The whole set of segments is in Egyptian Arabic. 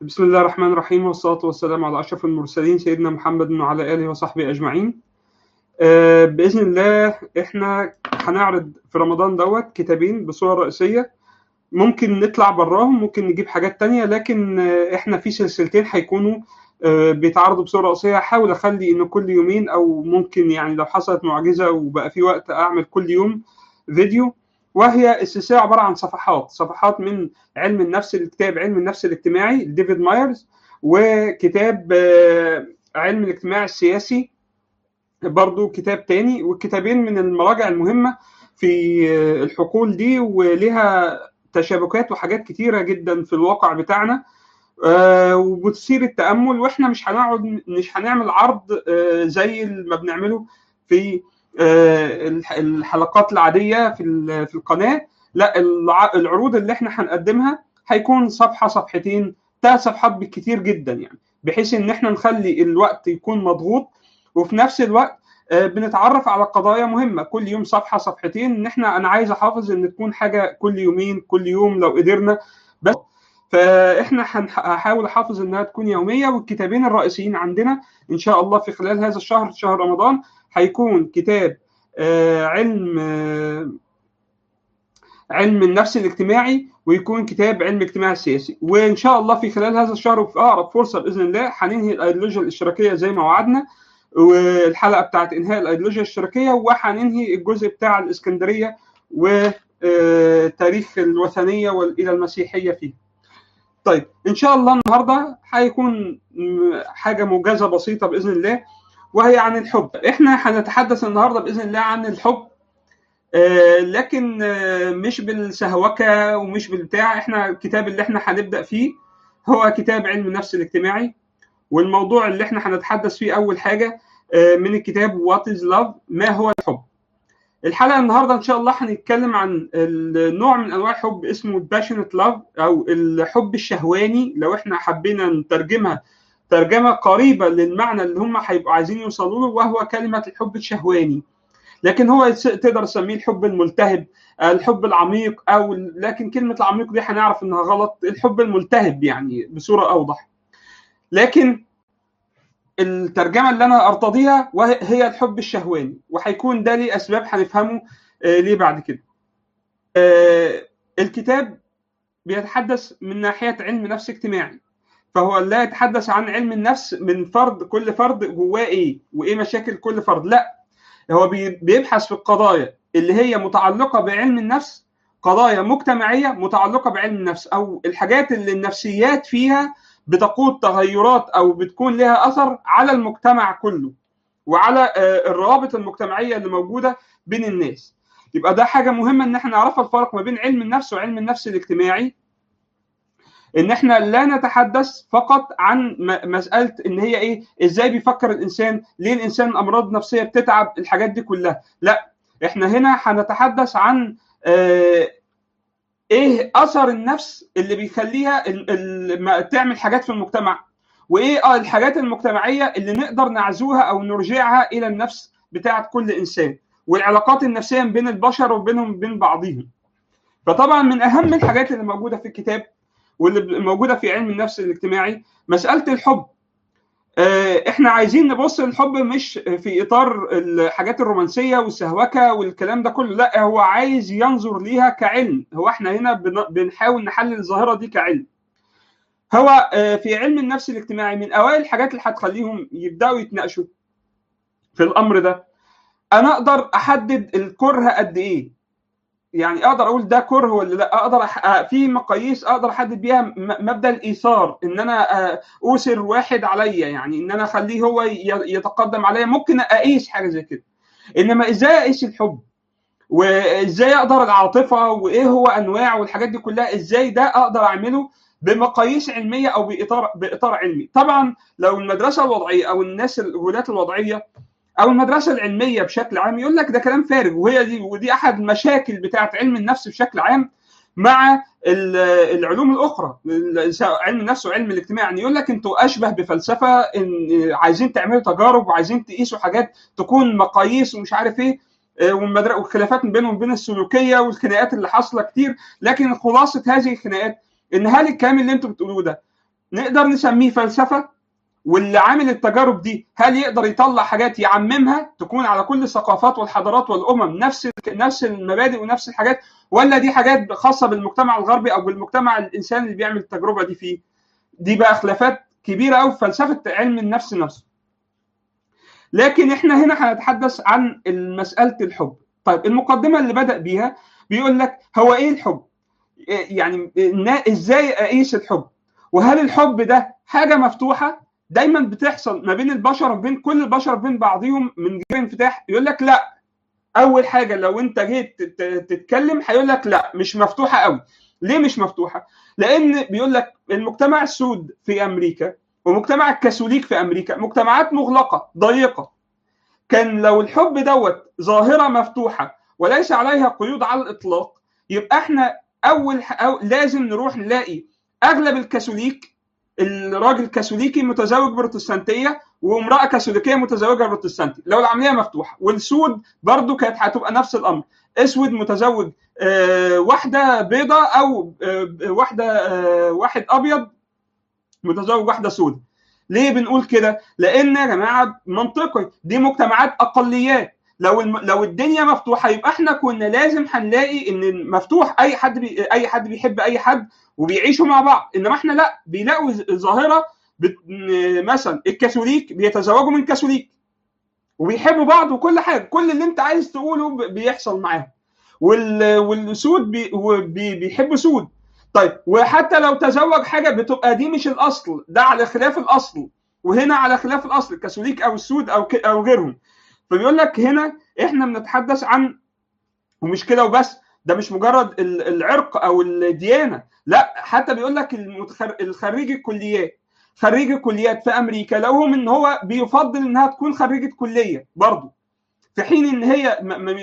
بسم الله الرحمن الرحيم والصلاة والسلام على أشرف المرسلين سيدنا محمد وعلى آله وصحبه أجمعين آه، بإذن الله إحنا هنعرض في رمضان دوت كتابين بصورة رئيسية ممكن نطلع براهم ممكن نجيب حاجات تانية لكن آه، إحنا في سلسلتين هيكونوا آه، بيتعرضوا بصورة رئيسية هحاول أخلي إن كل يومين أو ممكن يعني لو حصلت معجزة وبقى في وقت أعمل كل يوم فيديو وهي السلسله عباره عن صفحات صفحات من علم النفس الكتاب علم النفس الاجتماعي لديفيد مايرز وكتاب آه، علم الاجتماع السياسي برضو كتاب تاني والكتابين من المراجع المهمه في آه، الحقول دي ولها تشابكات وحاجات كتيره جدا في الواقع بتاعنا آه، وبتثير التامل واحنا مش هنقعد مش هنعمل عرض آه، زي ما بنعمله في آه، الح- الحلقات العاديه في ال- في القناه لا الع- العروض اللي احنا هنقدمها هيكون صفحه صفحتين ثلاث صفحات بالكتير جدا يعني بحيث ان احنا نخلي الوقت يكون مضغوط وفي نفس الوقت آه، بنتعرف على قضايا مهمه كل يوم صفحه صفحتين ان احنا انا عايز احافظ ان تكون حاجه كل يومين كل يوم لو قدرنا بس فاحنا هنح- هحاول احافظ انها تكون يوميه والكتابين الرئيسيين عندنا ان شاء الله في خلال هذا الشهر شهر رمضان هيكون كتاب آه، علم آه، علم النفس الاجتماعي ويكون كتاب علم الاجتماع السياسي وان شاء الله في خلال هذا الشهر وفي اقرب فرصه باذن الله هننهي الايديولوجيا الاشتراكيه زي ما وعدنا والحلقه بتاعت انهاء الايديولوجيا الاشتراكيه وهننهي الجزء بتاع الاسكندريه وتاريخ الوثنيه والى المسيحيه فيه. طيب ان شاء الله النهارده هيكون م- حاجه موجزه بسيطه باذن الله وهي عن الحب احنا هنتحدث النهارده باذن الله عن الحب آه، لكن آه، مش بالسهوكه ومش بالبتاع احنا الكتاب اللي احنا هنبدا فيه هو كتاب علم النفس الاجتماعي والموضوع اللي احنا هنتحدث فيه اول حاجه آه، من الكتاب وات از لاف ما هو الحب الحلقه النهارده ان شاء الله هنتكلم عن النوع من انواع الحب اسمه الباشنت لاف او الحب الشهواني لو احنا حبينا نترجمها ترجمه قريبه للمعنى اللي هم هيبقوا عايزين يوصلوا له وهو كلمه الحب الشهواني لكن هو يس- تقدر تسميه الحب الملتهب آه، الحب العميق او ال- لكن كلمه العميق دي هنعرف انها غلط الحب الملتهب يعني بصوره اوضح لكن الترجمه اللي انا ارتضيها وهي هي الحب الشهواني وهيكون ده ليه اسباب هنفهمه آه، ليه بعد كده آه، الكتاب بيتحدث من ناحيه علم نفس اجتماعي فهو لا يتحدث عن علم النفس من فرد كل فرد جواه ايه وايه مشاكل كل فرد لا هو بي- بيبحث في القضايا اللي هي متعلقه بعلم النفس قضايا مجتمعيه متعلقه بعلم النفس او الحاجات اللي النفسيات فيها بتقود تغيرات او بتكون لها اثر على المجتمع كله وعلى آه، الروابط المجتمعيه اللي موجوده بين الناس يبقى ده حاجه مهمه ان احنا نعرفها الفرق ما بين علم النفس وعلم النفس الاجتماعي ان احنا لا نتحدث فقط عن م- مساله ان هي ايه ازاي بيفكر الانسان ليه الانسان امراض نفسيه بتتعب الحاجات دي كلها لا احنا هنا هنتحدث عن آه، ايه اثر النفس اللي بيخليها ال- ال- ما- تعمل حاجات في المجتمع وايه آه الحاجات المجتمعيه اللي نقدر نعزوها او نرجعها الى النفس بتاعه كل انسان والعلاقات النفسيه بين البشر وبينهم بين بعضهم فطبعا من اهم الحاجات اللي موجوده في الكتاب واللي موجوده في علم النفس الاجتماعي مساله الحب آه، احنا عايزين نبص للحب مش في اطار الحاجات الرومانسيه والسهوكه والكلام ده كله لا هو عايز ينظر ليها كعلم هو احنا هنا بن- بنحاول نحلل الظاهره دي كعلم هو آه، في علم النفس الاجتماعي من اوائل الحاجات اللي هتخليهم يبداوا يتناقشوا في الامر ده انا اقدر احدد الكره قد ايه يعني اقدر اقول ده كره ولا لا اقدر أح... آه، في مقاييس اقدر احدد بيها م- مبدا الايثار ان انا آه، اوثر واحد عليا يعني ان انا اخليه هو ي- يتقدم عليا ممكن اقيس حاجه زي كده انما ازاي اقيس الحب وازاي اقدر العاطفه وايه هو انواع والحاجات دي كلها ازاي ده اقدر اعمله بمقاييس علميه او باطار باطار علمي طبعا لو المدرسه الوضعيه او الناس الولايات الوضعيه او المدرسه العلميه بشكل عام يقول لك ده كلام فارغ وهي دي ودي احد المشاكل بتاعه علم النفس بشكل عام مع ال- العلوم الاخرى ال- سواء علم النفس وعلم الاجتماع يعني يقول لك انتوا اشبه بفلسفه ان عايزين تعملوا تجارب وعايزين تقيسوا حاجات تكون مقاييس ومش عارف ايه آه، والمدر- والخلافات بينهم وبين السلوكيه والخناقات اللي حاصله كتير لكن خلاصه هذه الخناقات ان هل الكلام اللي انتوا بتقولوه ده نقدر نسميه فلسفه واللي عامل التجارب دي هل يقدر يطلع حاجات يعممها تكون على كل الثقافات والحضارات والامم نفس نفس المبادئ ونفس الحاجات ولا دي حاجات خاصه بالمجتمع الغربي او بالمجتمع الانساني اللي بيعمل التجربه دي فيه دي بقى خلافات كبيره قوي في فلسفه علم النفس نفسه لكن احنا هنا هنتحدث عن مساله الحب طيب المقدمه اللي بدا بيها بيقول لك هو ايه الحب يعني ازاي اقيس الحب وهل الحب ده حاجه مفتوحه دايما بتحصل ما بين البشر وبين كل البشر بين بعضهم من غير انفتاح يقول لك لا اول حاجه لو انت جيت تتكلم هيقول لك لا مش مفتوحه قوي ليه مش مفتوحه لان بيقول لك المجتمع السود في امريكا ومجتمع الكاثوليك في امريكا مجتمعات مغلقه ضيقه كان لو الحب دوت ظاهره مفتوحه وليس عليها قيود على الاطلاق يبقى احنا اول أو لازم نروح نلاقي اغلب الكاثوليك الراجل كاثوليكي متزوج بروتستانتيه وامراه كاثوليكيه متزوجه بروتستانتي لو العمليه مفتوحه والسود برضو كانت هتبقى نفس الامر اسود متزوج آه واحده بيضة او آه واحده آه واحد ابيض متزوج واحده سوداء ليه بنقول كده لان يا جماعه منطقي دي مجتمعات اقليات لو الم... لو الدنيا مفتوحه يبقى احنا كنا لازم هنلاقي ان مفتوح اي حد بي... اي حد بيحب اي حد وبيعيشوا مع بعض انما احنا لا بيلاقوا ظاهره بت... مثلا الكاثوليك بيتزوجوا من كاثوليك وبيحبوا بعض وكل حاجه كل اللي انت عايز تقوله بيحصل معاهم وال... والسود بي... بي... بيحبوا سود طيب وحتى لو تزوج حاجه بتبقى دي مش الاصل ده على خلاف الاصل وهنا على خلاف الاصل الكاثوليك او السود او ك... او غيرهم فبيقول لك هنا احنا بنتحدث عن ومش كده وبس ده مش مجرد العرق او الديانه لا حتى بيقول لك الخريج الكليات خريج الكليات في امريكا لهم ان هو بيفضل انها تكون خريجه كليه برضه في حين ان هي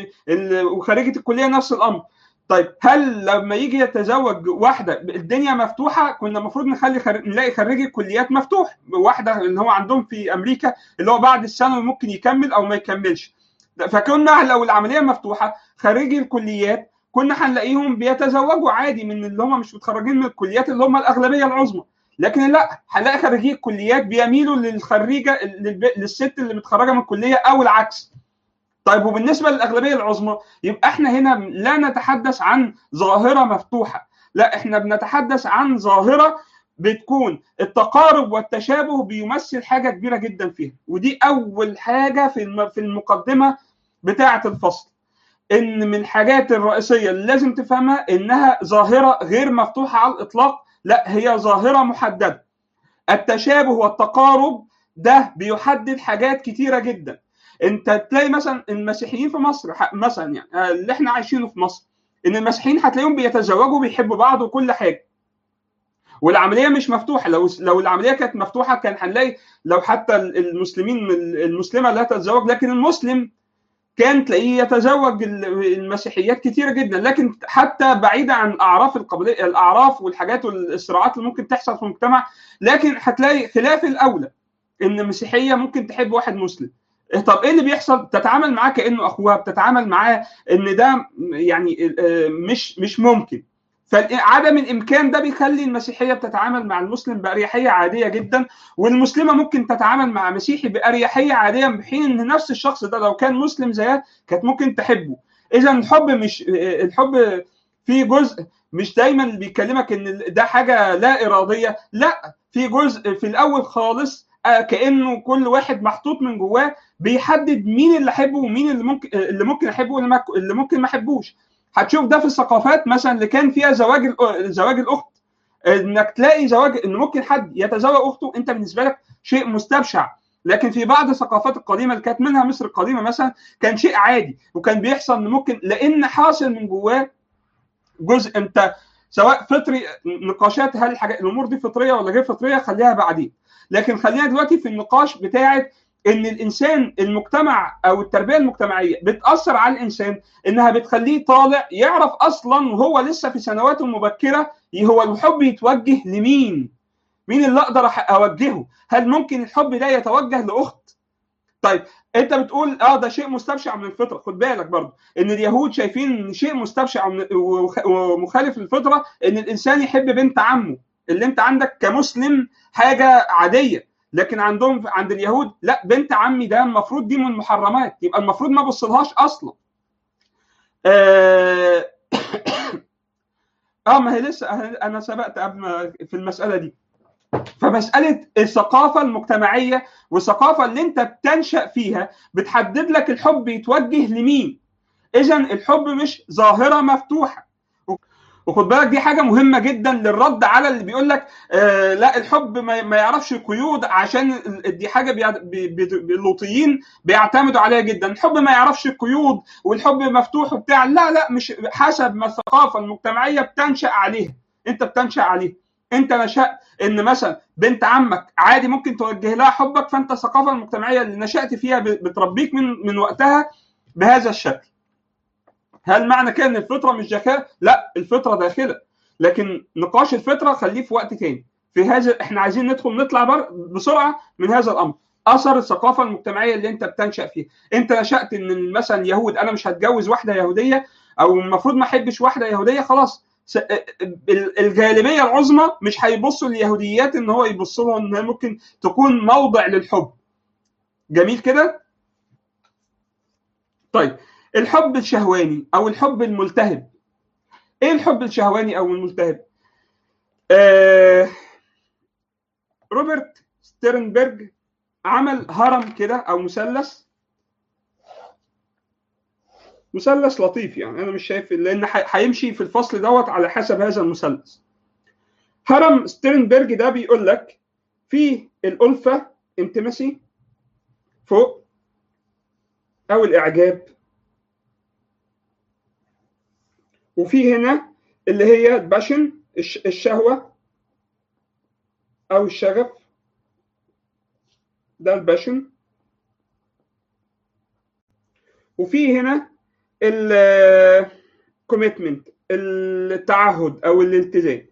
وخريجه الكليه نفس الامر طيب هل لما يجي يتزوج واحده الدنيا مفتوحه كنا المفروض نخلي خر... نلاقي خريج الكليات مفتوح واحده اللي هو عندهم في امريكا اللي هو بعد الثانوي ممكن يكمل او ما يكملش فكنا لو العمليه مفتوحه خريجي الكليات كنا هنلاقيهم بيتزوجوا عادي من اللي هم مش متخرجين من الكليات اللي هم الاغلبيه العظمى لكن لا هنلاقي خريجي الكليات بيميلوا للخريجه للست اللي متخرجه من الكليه او العكس طيب وبالنسبه للاغلبيه العظمى يبقى احنا هنا لا نتحدث عن ظاهره مفتوحه لا احنا بنتحدث عن ظاهره بتكون التقارب والتشابه بيمثل حاجه كبيره جدا فيها ودي اول حاجه في في المقدمه بتاعه الفصل ان من الحاجات الرئيسيه اللي لازم تفهمها انها ظاهره غير مفتوحه على الاطلاق لا هي ظاهره محدده التشابه والتقارب ده بيحدد حاجات كتيره جدا انت تلاقي مثلا المسيحيين في مصر مثلا يعني اللي احنا عايشينه في مصر ان المسيحيين هتلاقيهم بيتزوجوا وبيحبوا بعض وكل حاجه والعمليه مش مفتوحه لو لو العمليه كانت مفتوحه كان هنلاقي لو حتى المسلمين المسلمه لا تتزوج لكن المسلم كان تلاقيه يتزوج المسيحيات كتيره جدا لكن حتى بعيدا عن اعراف القبليه الاعراف والحاجات والصراعات اللي ممكن تحصل في المجتمع لكن هتلاقي خلاف الاولى ان المسيحيه ممكن تحب واحد مسلم طب ايه اللي بيحصل؟ بتتعامل معاه كانه اخوها، بتتعامل معاه ان ده يعني مش مش ممكن. فعدم الامكان ده بيخلي المسيحيه بتتعامل مع المسلم باريحيه عاديه جدا والمسلمه ممكن تتعامل مع مسيحي باريحيه عاديه بحين ان نفس الشخص ده لو كان مسلم زيها كانت ممكن تحبه. اذا الحب مش الحب فيه جزء مش دايما اللي بيكلمك ان ده حاجه لا اراديه، لا في جزء في الاول خالص كانه كل واحد محطوط من جواه بيحدد مين اللي احبه ومين اللي ممكن اللي ممكن احبه واللي ممكن ما احبوش هتشوف ده في الثقافات مثلا اللي كان فيها زواج زواج الاخت انك تلاقي زواج ان ممكن حد يتزوج اخته انت بالنسبه لك شيء مستبشع لكن في بعض الثقافات القديمه اللي كانت منها مصر القديمه مثلا كان شيء عادي وكان بيحصل ان ممكن لان حاصل من جواه جزء انت سواء فطري نقاشات هل الحاجات الامور دي فطريه ولا غير فطريه خليها بعدين لكن خلينا دلوقتي في النقاش بتاعه ان الانسان المجتمع او التربيه المجتمعيه بتاثر على الانسان انها بتخليه طالع يعرف اصلا وهو لسه في سنواته المبكره هو الحب يتوجه لمين؟ مين اللي اقدر اوجهه؟ هل ممكن الحب ده يتوجه لاخت؟ طيب انت بتقول اه ده شيء مستبشع من الفطره خد بالك برضه ان اليهود شايفين ان شيء مستبشع ومخالف للفطره ان الانسان يحب بنت عمه اللي انت عندك كمسلم حاجه عاديه لكن عندهم عند اليهود لا بنت عمي ده المفروض دي من المحرمات يبقى المفروض ما ابصلهاش اصلا اه, آه ما هي لسه انا سبقت قبل ما في المساله دي فمساله الثقافه المجتمعيه والثقافه اللي انت بتنشا فيها بتحدد لك الحب يتوجه لمين اذا الحب مش ظاهره مفتوحه وخد بالك دي حاجه مهمه جدا للرد على اللي بيقول لك آه لا الحب ما, ما يعرفش قيود عشان دي حاجه بي بي اللوطيين بيعتمدوا عليها جدا الحب ما يعرفش قيود والحب مفتوح وبتاع لا لا مش حسب ما الثقافه المجتمعيه بتنشا عليها انت بتنشا عليها انت نشات ان مثلا بنت عمك عادي ممكن توجه لها حبك فانت الثقافه المجتمعيه اللي نشات فيها بتربيك من من وقتها بهذا الشكل هل معنى كده ان الفطره مش داخله؟ لا الفطره داخله لكن نقاش الفطره خليه في وقت تاني في هذا احنا عايزين ندخل نطلع بر... بسرعه من هذا الامر اثر الثقافه المجتمعيه اللي انت بتنشا فيها انت نشات ان مثلا يهود انا مش هتجوز واحده يهوديه او المفروض ما احبش واحده يهوديه خلاص الغالبيه العظمى مش هيبصوا لليهوديات ان هو يبص لهم انها ممكن تكون موضع للحب جميل كده طيب الحب الشهواني او الحب الملتهب ايه الحب الشهواني او الملتهب آه روبرت ستيرنبرج عمل هرم كده او مثلث مثلث لطيف يعني انا مش شايف لان هيمشي في الفصل دوت على حسب هذا المثلث هرم ستيرنبرج ده بيقول لك فيه الالفه انتمسي فوق او الاعجاب وفي هنا اللي هي باشن الشهوة أو الشغف ده الباشن وفي هنا الكوميتمنت التعهد أو الالتزام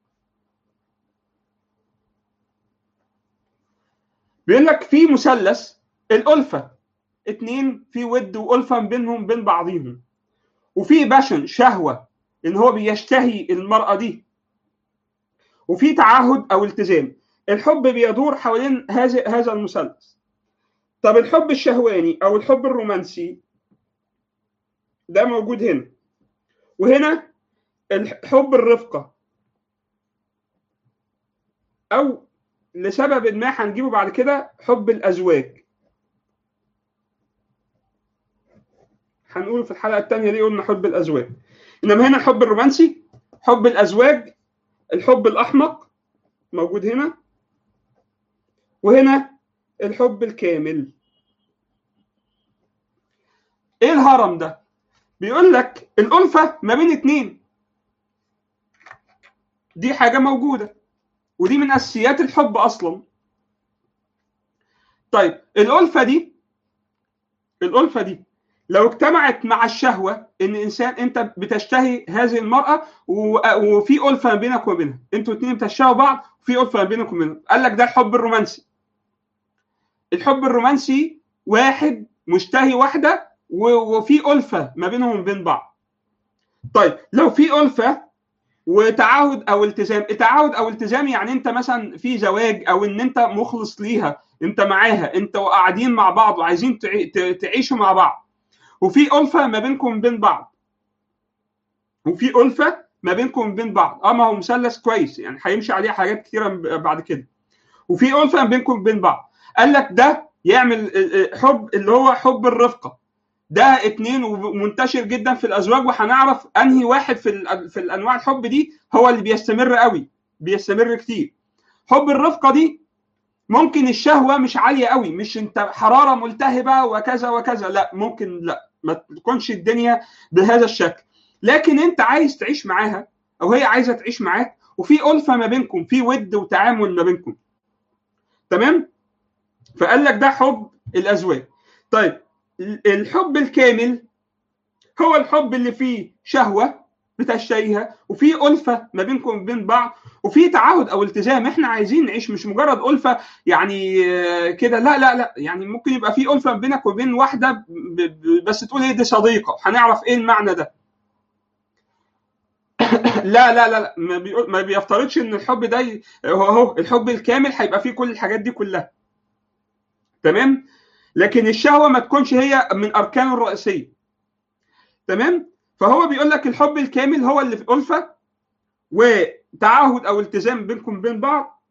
بيقول لك في مثلث الألفة اتنين في ود وألفة بينهم بين بعضهم وفي باشن شهوة إن هو بيشتهي المرأة دي وفي تعهد أو التزام الحب بيدور حوالين هذا هذا المثلث طب الحب الشهواني أو الحب الرومانسي ده موجود هنا وهنا الحب الرفقة أو لسبب ما هنجيبه بعد كده حب الأزواج هنقول في الحلقه الثانيه ليه قلنا حب الازواج انما هنا الحب الرومانسي حب الازواج الحب الاحمق موجود هنا وهنا الحب الكامل ايه الهرم ده بيقول لك الالفه ما بين اتنين دي حاجه موجوده ودي من اساسيات الحب اصلا طيب الالفه دي الالفه دي لو اجتمعت مع الشهوة ان انسان انت بتشتهي هذه المرأة وفي ألفة ما بينك وبينها انتوا اتنين بتشتهوا بعض وفي ألفة ما بينك وبينها قال لك ده الحب الرومانسي الحب الرومانسي واحد مشتهي واحدة وفي ألفة ما بينهم وبين بعض طيب لو في ألفة وتعهد او التزام التعهد او التزام يعني انت مثلا في زواج او ان انت مخلص ليها انت معاها انت قاعدين مع بعض وعايزين تعيشوا مع بعض وفي ألفة ما بينكم وبين بعض وفي ألفة ما بينكم وبين بعض اه ما هو مثلث كويس يعني هيمشي عليه حاجات كتيرة بعد كده وفي ألفة ما بينكم وبين بعض قال لك ده يعمل حب اللي هو حب الرفقة ده اتنين ومنتشر جدا في الازواج وهنعرف انهي واحد في في الانواع الحب دي هو اللي بيستمر قوي بيستمر كتير حب الرفقه دي ممكن الشهوه مش عاليه قوي مش انت حراره ملتهبه وكذا وكذا لا ممكن لا ما تكونش الدنيا بهذا الشكل لكن انت عايز تعيش معاها او هي عايزه تعيش معاك وفي الفه ما بينكم في ود وتعامل ما بينكم تمام فقال لك ده حب الازواج طيب الحب الكامل هو الحب اللي فيه شهوه بتشتهيها وفي ألفة ما بينكم وبين بعض وفي تعهد أو التزام إحنا عايزين نعيش مش مجرد ألفة يعني كده لا لا لا يعني ممكن يبقى في ألفة بينك وبين واحدة بس تقول إيه دي صديقة هنعرف إيه المعنى ده لا لا لا لا ما, بيقول ما بيفترضش ان الحب ده ي- هو هو الحب الكامل هيبقى فيه كل الحاجات دي كلها تمام لكن الشهوه ما تكونش هي من اركانه الرئيسيه تمام فهو بيقول لك الحب الكامل هو اللي في الفه وتعاهد او التزام بينكم بين بعض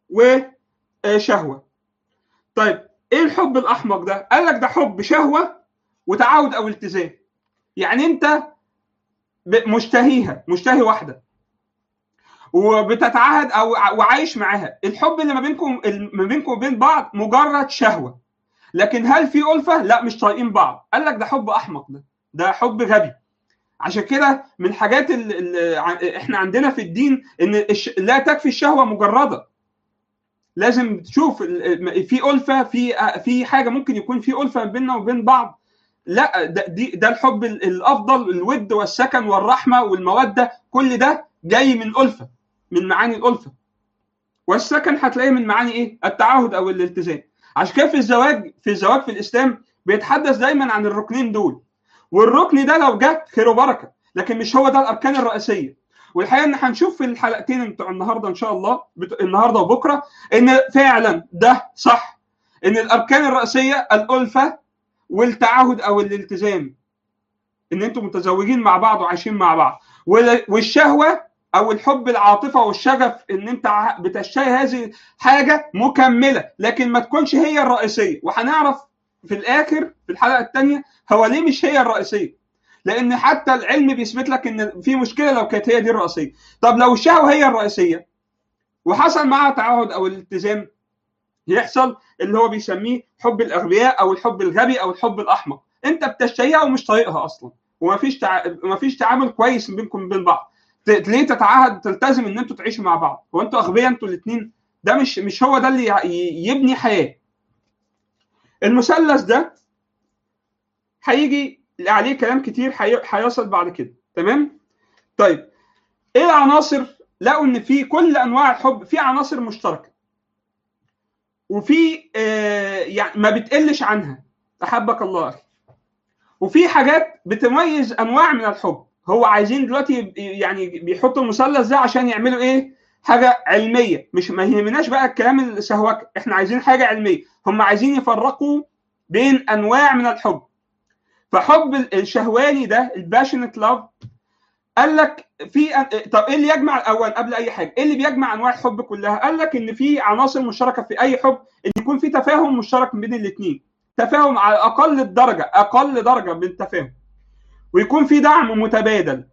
وشهوه طيب ايه الحب الاحمق ده قال لك ده حب شهوه وتعاهد او التزام يعني انت ب- مشتهيها مشتهي واحده وبتتعاهد او ع- وعايش معاها الحب اللي ما بينكم ما بينكم وبين بعض مجرد شهوه لكن هل في ألفة؟ لا مش طايقين بعض قال لك ده حب احمق ده ده حب غبي عشان كده من الحاجات اللي احنا عندنا في الدين ان الش... لا تكفي الشهوه مجرده لازم تشوف ال- في ألفة في في حاجه ممكن يكون في ألفة بيننا وبين بعض لا ده دي ده الحب ال- الافضل الود والسكن والرحمه والموده كل ده جاي من ألفة من معاني الألفة والسكن هتلاقيه من معاني ايه التعاهد او الالتزام عشان كده في الزواج في الزواج في الاسلام بيتحدث دايما عن الركنين دول والركن ده لو جه خير وبركه لكن مش هو ده الاركان الرئيسيه والحقيقه ان هنشوف في الحلقتين بتوع النهارده ان شاء الله بت... النهارده وبكره ان فعلا ده صح ان الاركان الرئيسيه الالفه والتعاهد او الالتزام ان انتم متزوجين مع بعض وعايشين مع بعض وال- والشهوه او الحب العاطفه والشغف ان انت ع- بتشتهي هذه حاجه مكمله لكن ما تكونش هي الرئيسيه وهنعرف في الاخر في الحلقه الثانيه هو ليه مش هي الرئيسيه لان حتى العلم بيثبت لك ان في مشكله لو كانت هي دي الرئيسيه طب لو الشهوه هي الرئيسيه وحصل معها تعاهد او الالتزام يحصل اللي هو بيسميه حب الاغبياء او الحب الغبي او الحب الاحمق انت بتشتهيها ومش طايقها اصلا ومفيش تع... مفيش تعامل كويس بينكم وبين بعض ت- ليه تتعهد تلتزم ان انتوا تعيشوا مع بعض هو انتوا اغبياء انتوا الاثنين ده مش مش هو ده اللي ي- ي- يبني حياه المثلث ده هيجي عليه كلام كتير هي- هيصل بعد كده تمام طيب ايه العناصر لقوا ان في كل انواع الحب في عناصر مشتركه وفي آه يعني ما بتقلش عنها احبك الله اخي وفي حاجات بتميز انواع من الحب هو عايزين دلوقتي يب- يعني بيحطوا المثلث ده عشان يعملوا ايه حاجه علميه مش ما يهمناش بقى الكلام السهوكه احنا عايزين حاجه علميه هم عايزين يفرقوا بين انواع من الحب فحب ال- الشهواني ده الباشنت لاف قال لك في أن- طب ايه اللي يجمع الاول قبل اي حاجه ايه اللي بيجمع انواع الحب كلها قال لك ان في عناصر مشتركه في اي حب ان يكون في تفاهم مشترك بين الاثنين تفاهم على اقل الدرجه اقل درجه من التفاهم ويكون في دعم متبادل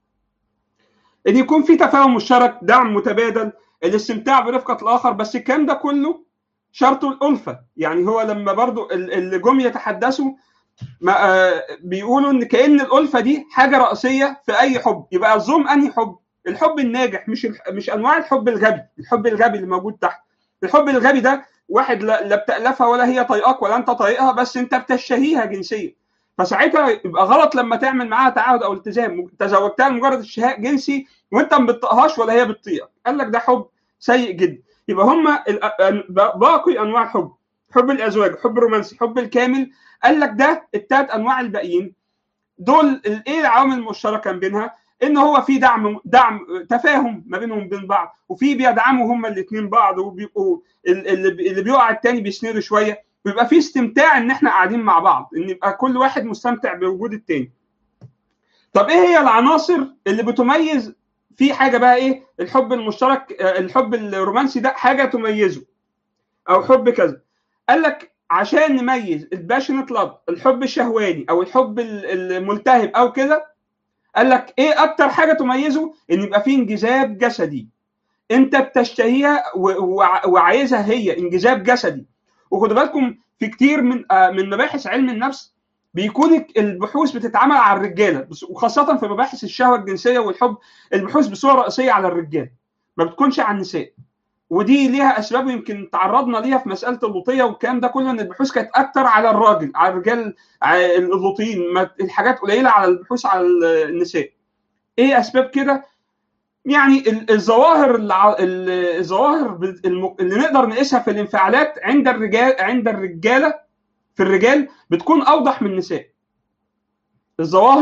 ان يكون في تفاهم مشترك دعم متبادل الاستمتاع برفقه الاخر بس الكلام ده كله شرطه الالفه يعني هو لما برضو ال- اللي جم يتحدثوا ما آه بيقولوا ان كان الالفه دي حاجه رئيسيه في اي حب يبقى الزوم انهي حب الحب الناجح مش الح- مش انواع الحب الغبي الحب الغبي اللي موجود تحت الحب الغبي ده واحد لا, لا بتالفها ولا هي طايقاك ولا انت طايقها بس انت بتشتهيها جنسيا فساعتها يبقى غلط لما تعمل معاها تعاهد او التزام تزوجتها لمجرد اشتهاء جنسي وانت ما بتطيقهاش ولا هي بتطيقك قال لك ده حب سيء جدا يبقى هم باقي انواع الحب حب الازواج حب الرومانسي حب الكامل قال لك ده الثلاث انواع الباقيين دول ال- ايه العوامل المشتركه بينها ان هو في دعم دعم تفاهم ما بينهم وبين بعض وفي بيدعموا هما الاثنين بعض وبيبقوا ال- اللي اللي بيقع التاني بيسنده شويه ويبقى في استمتاع ان احنا قاعدين مع بعض ان يبقى كل واحد مستمتع بوجود التاني طب ايه هي العناصر اللي بتميز في حاجه بقى ايه الحب المشترك آه، الحب الرومانسي ده حاجه تميزه او حب كذا قال لك عشان نميز الباشنت لاف الحب الشهواني او الحب ال- الملتهب او كده قال لك ايه اكتر حاجه تميزه ان يبقى فيه انجذاب جسدي انت بتشتهيها و- وع- وعايزها هي انجذاب جسدي وخدوا بالكم في كتير من آه، من مباحث علم النفس بيكون البحوث بتتعمل على الرجاله بس- وخاصه في مباحث الشهوه الجنسيه والحب البحوث بصوره رئيسيه على الرجال ما بتكونش على النساء ودي ليها اسباب يمكن تعرضنا ليها في مساله اللوطيه والكلام ده كله ان البحوث كانت اكتر على الراجل على الرجال على اللوطيين ما- الحاجات قليله على البحوث على النساء ايه اسباب كده يعني ال- الظواهر الع- ال- الظواهر بال- الم- اللي نقدر نقيسها في الانفعالات عند الرجال عند الرجاله في الرجال بتكون اوضح من النساء الظواهر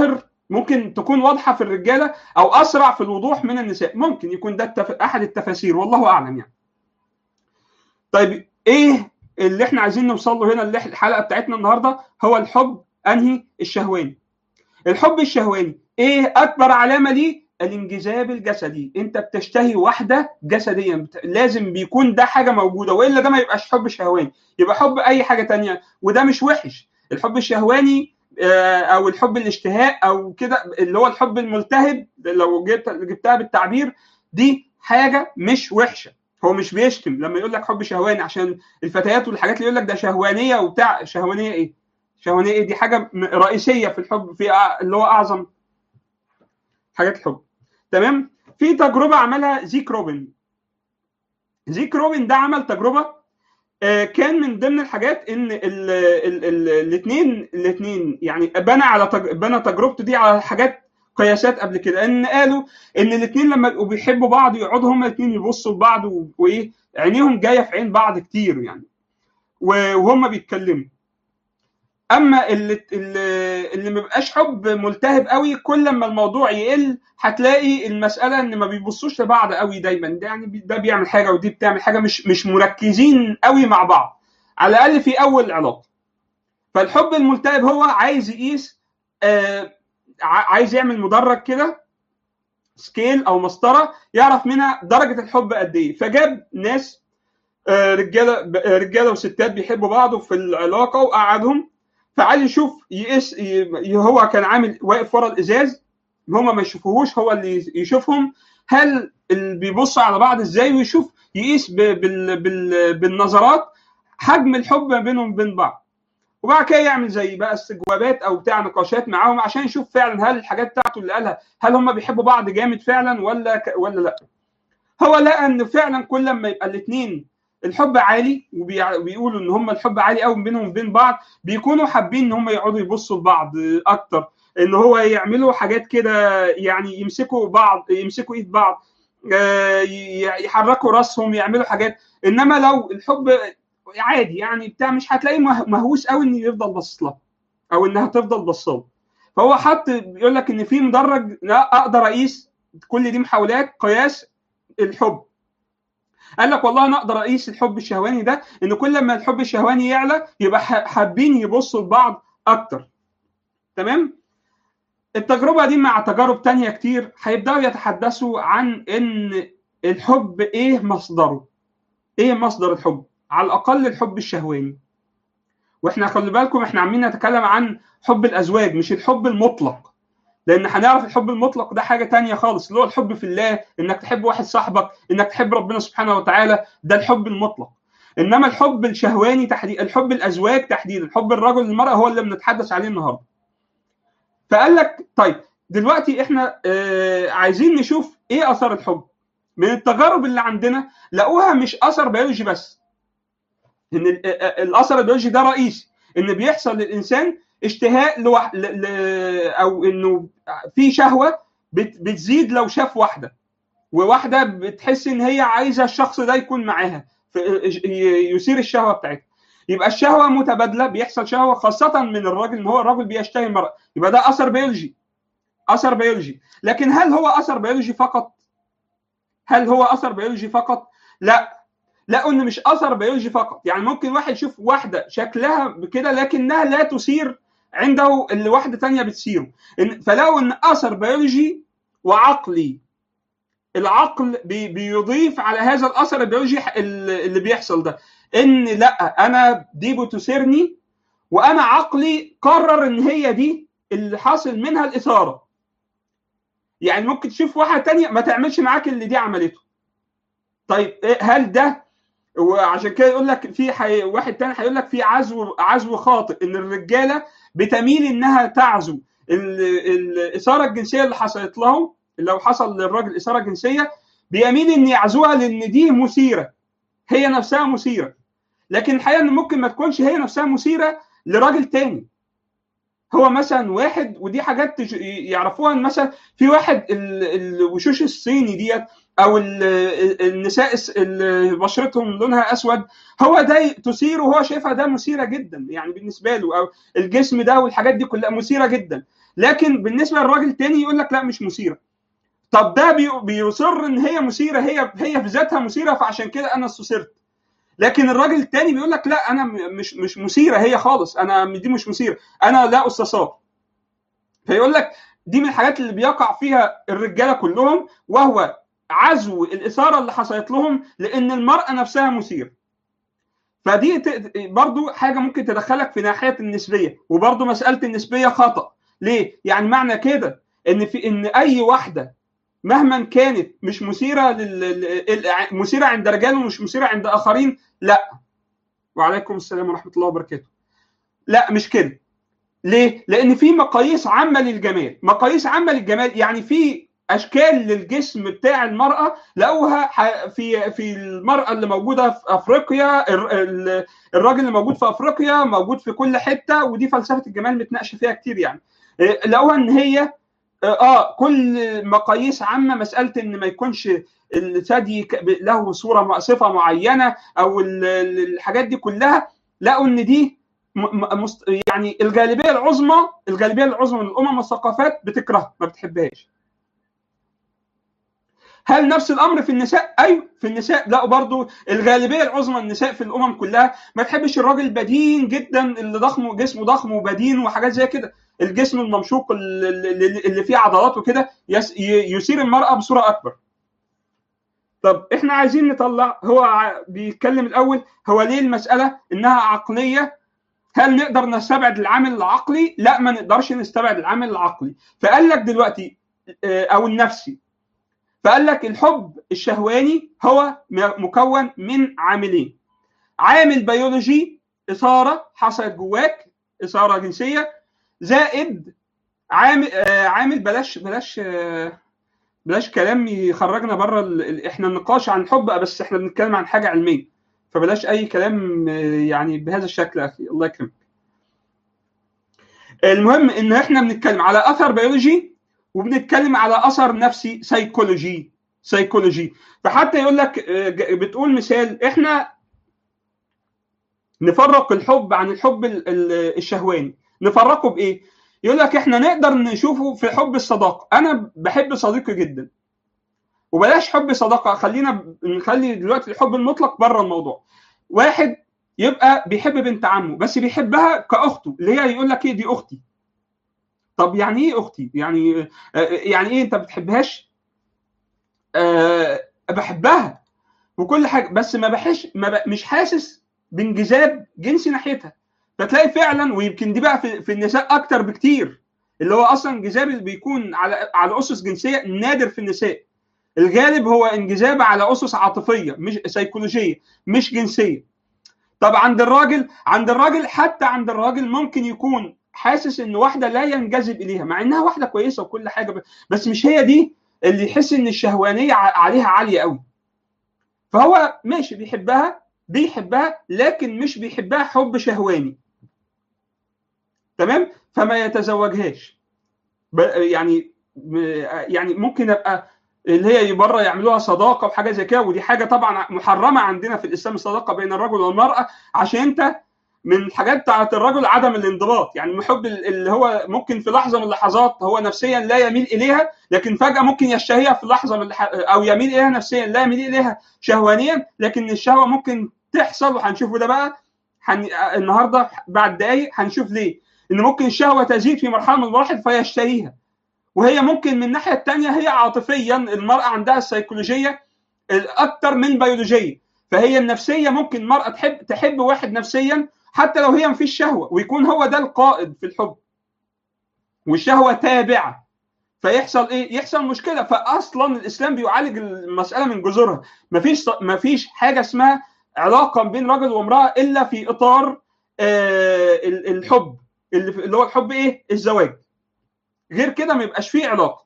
ممكن تكون واضحه في الرجاله او اسرع في الوضوح من النساء ممكن يكون ده التف... احد التفاسير والله اعلم يعني طيب ايه اللي احنا عايزين نوصل له هنا اللي الحلقه بتاعتنا النهارده هو الحب انهي الشهواني الحب الشهواني ايه اكبر علامه ليه الانجذاب الجسدي انت بتشتهي واحده جسديا لازم بيكون ده حاجه موجوده والا ده ما يبقاش حب شهواني يبقى حب اي حاجه تانية وده مش وحش الحب الشهواني او الحب الاشتهاء او كده اللي هو الحب الملتهب لو جبت جبتها بالتعبير دي حاجه مش وحشه هو مش بيشتم لما يقول لك حب شهواني عشان الفتيات والحاجات اللي يقول لك ده شهوانيه وبتاع شهوانيه ايه؟ شهوانيه ايه؟ دي حاجه رئيسيه في الحب في اللي هو اعظم حاجات الحب تمام؟ في تجربه عملها زيك روبن زيك روبن ده عمل تجربه كان من ضمن الحاجات ان الاثنين الاثنين يعني بنى على تج... بنى تجربته دي على حاجات قياسات قبل كده ان قالوا ان الاثنين لما يبقوا بيحبوا بعض يقعدوا هما الاثنين يبصوا لبعض وايه عينيهم جايه في عين بعض كتير يعني وهم بيتكلموا اما اللي اللي ما بيبقاش حب ملتهب قوي كل ما الموضوع يقل هتلاقي المساله ان ما بيبصوش لبعض قوي دايما ده يعني ده بيعمل حاجه ودي بتعمل حاجه مش مش مركزين قوي مع بعض على الاقل في اول علاقه فالحب الملتهب هو عايز يقيس آه عايز يعمل مدرج كده سكيل او مسطره يعرف منها درجه الحب قد ايه فجاب ناس آه رجاله رجاله وستات بيحبوا بعض في العلاقه وقعدهم فعايز يشوف يقيس هو كان عامل واقف ورا الازاز هما ما يشوفوهوش هو اللي يشوفهم هل اللي بيبصوا على بعض ازاي ويشوف يقيس بال بال بالنظرات حجم الحب ما بينهم وبين بعض وبعد كده يعمل زي بقى استجوابات او بتاع نقاشات معاهم عشان يشوف فعلا هل الحاجات بتاعته اللي قالها هل هم بيحبوا بعض جامد فعلا ولا ك... ولا لا هو لقى ان فعلا كل ما يبقى الاثنين الحب عالي وبيقولوا ان هم الحب عالي قوي بينهم وبين بعض بيكونوا حابين ان هم يقعدوا يبصوا لبعض اكتر ان هو يعملوا حاجات كده يعني يمسكوا بعض يمسكوا ايد بعض يحركوا راسهم يعملوا حاجات انما لو الحب عادي يعني بتاع مش هتلاقيه مهووس قوي انه يفضل باصص لها او انها تفضل باصه فهو حط بيقول لك ان في مدرج لا اقدر اقيس كل دي محاولات قياس الحب قال لك والله انا اقدر اقيس الحب الشهواني ده ان كل ما الحب الشهواني يعلى يبقى حابين يبصوا لبعض اكتر تمام التجربه دي مع تجارب تانية كتير هيبداوا يتحدثوا عن ان الحب ايه مصدره ايه مصدر الحب على الاقل الحب الشهواني واحنا خلي بالكم احنا عاملين نتكلم عن حب الازواج مش الحب المطلق لان هنعرف الحب المطلق ده حاجه تانية خالص اللي هو الحب في الله انك تحب واحد صاحبك انك تحب ربنا سبحانه وتعالى ده الحب المطلق انما الحب الشهواني تحديدا الحب الازواج تحديدا حب الرجل للمراه هو اللي بنتحدث عليه النهارده فقال لك طيب دلوقتي احنا اه عايزين نشوف ايه اثر الحب من التجارب اللي عندنا لقوها مش اثر بيولوجي بس ان الاثر البيولوجي ده رئيسي ان بيحصل للانسان اشتهاء لوح... ل... ل... او انه في شهوه بت... بتزيد لو شاف واحده وواحده بتحس ان هي عايزه الشخص ده يكون معاها ف... يثير الشهوه بتاعتها يبقى الشهوه متبادله بيحصل شهوه خاصه من الراجل ان هو الراجل بيشتهي المراه يبقى ده اثر بيولوجي اثر بيولوجي لكن هل هو اثر بيولوجي فقط هل هو اثر بيولوجي فقط لا لقوا ان مش اثر بيولوجي فقط يعني ممكن واحد يشوف واحده شكلها كده لكنها لا تثير عنده اللي واحده تانية بتثيره فلقوا ان اثر بيولوجي وعقلي العقل بي بيضيف على هذا الاثر البيولوجي اللي بيحصل ده ان لا انا دي بتثيرني وانا عقلي قرر ان هي دي اللي حاصل منها الاثاره يعني ممكن تشوف واحده تانية ما تعملش معاك اللي دي عملته طيب هل ده وعشان كده يقول لك في حي... واحد تاني هيقول لك في عزو عزو خاطئ ان الرجاله بتميل انها تعزو ال... الاثاره الجنسيه اللي حصلت لهم لو حصل للراجل اثاره جنسيه بيميل ان يعزوها لان دي مثيره هي نفسها مثيره لكن الحقيقه ان ممكن ما تكونش هي نفسها مثيره لراجل تاني هو مثلا واحد ودي حاجات يعرفوها مثلا في واحد الوشوش الصيني ديت او النساء اللي بشرتهم لونها اسود هو ده تثيره وهو شايفها ده مثيره جدا يعني بالنسبه له او الجسم ده والحاجات دي كلها مثيره جدا لكن بالنسبه للراجل التاني يقول لك لا مش مثيره طب ده بيصر ان هي مثيره هي هي في ذاتها مثيره فعشان كده انا استثرت لكن الراجل التاني بيقول لك لا انا مش مش مثيره هي خالص انا دي مش مثيره انا لا استثار فيقول لك دي من الحاجات اللي بيقع فيها الرجاله كلهم وهو عزو الاثاره اللي حصلت لهم لان المراه نفسها مثيره فدي برضو حاجه ممكن تدخلك في ناحيه النسبيه وبرضو مساله النسبيه خطا ليه يعني معنى كده ان في ان اي واحده مهما كانت مش مثيره لل... مثيره عند رجال ومش مثيره عند اخرين لا وعليكم السلام ورحمه الله وبركاته لا مش كده ليه؟ لان في مقاييس عامه للجمال مقاييس عامه للجمال يعني في اشكال للجسم بتاع المراه لقوها في في المراه اللي موجوده في افريقيا الراجل اللي موجود في افريقيا موجود في كل حته ودي فلسفه الجمال متناقشه فيها كتير يعني لقوها ان هي اه كل مقاييس عامه مساله ان ما يكونش الثدي له صوره صفه معينه او الحاجات دي كلها لقوا ان دي يعني الغالبيه العظمى الغالبيه العظمى من الامم والثقافات بتكرهها ما بتحبهاش هل نفس الامر في النساء؟ ايوه في النساء لا برضو الغالبيه العظمى النساء في الامم كلها ما تحبش الراجل البدين جدا اللي ضخم جسمه ضخم وبدين وحاجات زي كده الجسم الممشوق اللي فيه عضلات وكده يثير المراه بصوره اكبر طب احنا عايزين نطلع هو بيتكلم الاول هو ليه المساله انها عقليه هل نقدر نستبعد العامل العقلي؟ لا ما نقدرش نستبعد العامل العقلي فقال لك دلوقتي او النفسي فقال لك الحب الشهواني هو مكون من عاملين عامل بيولوجي اثاره حصلت جواك اثاره جنسيه زائد عامل آه عامل بلاش بلاش آه بلاش كلام يخرجنا بره ال... احنا النقاش عن الحب بس احنا بنتكلم عن حاجه علميه فبلاش اي كلام يعني بهذا الشكل اخي الله يكرمك المهم ان احنا بنتكلم على اثر بيولوجي وبنتكلم على اثر نفسي سيكولوجي سيكولوجي فحتى يقول لك بتقول مثال احنا نفرق الحب عن الحب الشهواني نفرقه بايه يقول لك احنا نقدر نشوفه في حب الصداقه انا بحب صديقي جدا وبلاش حب صداقه خلينا نخلي دلوقتي الحب المطلق بره الموضوع واحد يبقى بيحب بنت عمه بس بيحبها كاخته اللي هي يقول لك ايه دي اختي طب يعني ايه اختي يعني يعني ايه انت بتحبهاش أه بحبها وكل حاجه بس ما بحش ما ب... مش حاسس بانجذاب جنسي ناحيتها فتلاقي فعلا ويمكن دي بقى في, في النساء اكتر بكتير اللي هو اصلا انجذاب اللي بيكون على على اسس جنسيه نادر في النساء الغالب هو انجذاب على اسس عاطفيه مش سيكولوجيه مش جنسيه طب عند الراجل عند الراجل حتى عند الراجل ممكن يكون حاسس ان واحده لا ينجذب اليها مع انها واحده كويسه وكل حاجه بس مش هي دي اللي يحس ان الشهوانيه عليها عاليه قوي فهو ماشي بيحبها بيحبها لكن مش بيحبها حب شهواني تمام فما يتزوجهاش يعني يعني ممكن ابقى اللي هي بره يعملوها صداقه وحاجه زي كده ودي حاجه طبعا محرمه عندنا في الاسلام الصداقه بين الرجل والمراه عشان انت من الحاجات بتاعت الرجل عدم الانضباط يعني المحب اللي هو ممكن في لحظه من اللحظات هو نفسيا لا يميل اليها لكن فجاه ممكن يشتهيها في لحظه من اللح... او يميل اليها نفسيا لا يميل اليها شهوانيا لكن الشهوه ممكن تحصل وهنشوفه ده بقى حن... النهارده بعد دقايق هنشوف ليه ان ممكن الشهوه تزيد في مرحله من المراحل فيشتهيها وهي ممكن من الناحيه الثانيه هي عاطفيا المراه عندها السيكولوجيه اكتر من بيولوجيه فهي النفسيه ممكن المراه تحب تحب واحد نفسيا حتى لو هي مفيش شهوه ويكون هو ده القائد في الحب والشهوه تابعه فيحصل ايه؟ يحصل مشكله فاصلا الاسلام بيعالج المساله من جذورها مفيش مفيش حاجه اسمها علاقه بين رجل وامراه الا في اطار آه الحب اللي هو الحب ايه؟ الزواج غير كده ما يبقاش فيه علاقه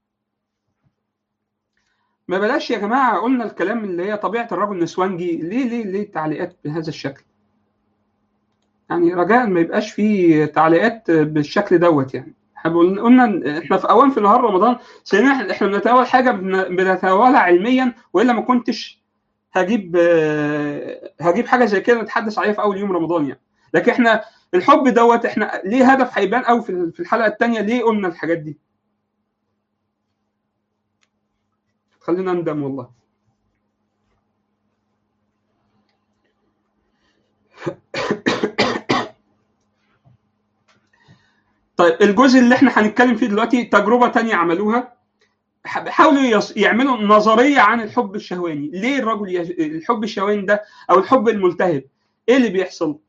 ما بلاش يا جماعه قلنا الكلام اللي هي طبيعه الرجل نسوانجي ليه ليه ليه تعليقات بهذا الشكل يعني رجاء ما يبقاش فيه تعليقات بالشكل دوت يعني قلنا احنا في اوان في نهار رمضان سنة احنا بنتناول حاجه بنتناولها علميا والا ما كنتش هجيب هجيب حاجه زي كده نتحدث عليها في اول يوم رمضان يعني لكن احنا الحب دوت احنا ليه هدف هيبان قوي في الحلقه الثانيه ليه قلنا الحاجات دي خلينا ندم والله طيب الجزء اللي احنا هنتكلم فيه دلوقتي تجربه تانية عملوها حاولوا يعملوا نظريه عن الحب الشهواني ليه الرجل يج... الحب الشهواني ده او الحب الملتهب ايه اللي بيحصل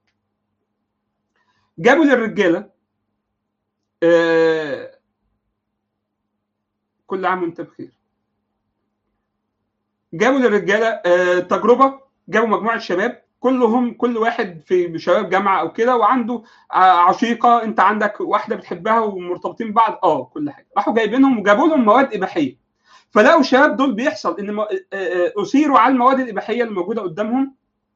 جابوا للرجاله آه... كل عام وانت بخير جابوا للرجاله آه... تجربه جابوا مجموعه شباب كلهم كل واحد في شباب جامعه او كده وعنده عشيقه انت عندك واحده بتحبها ومرتبطين ببعض اه كل حاجه راحوا جايبينهم وجابوا لهم مواد اباحيه فلقوا الشباب دول بيحصل ان اثيروا على المواد الاباحيه اللي موجوده قدامهم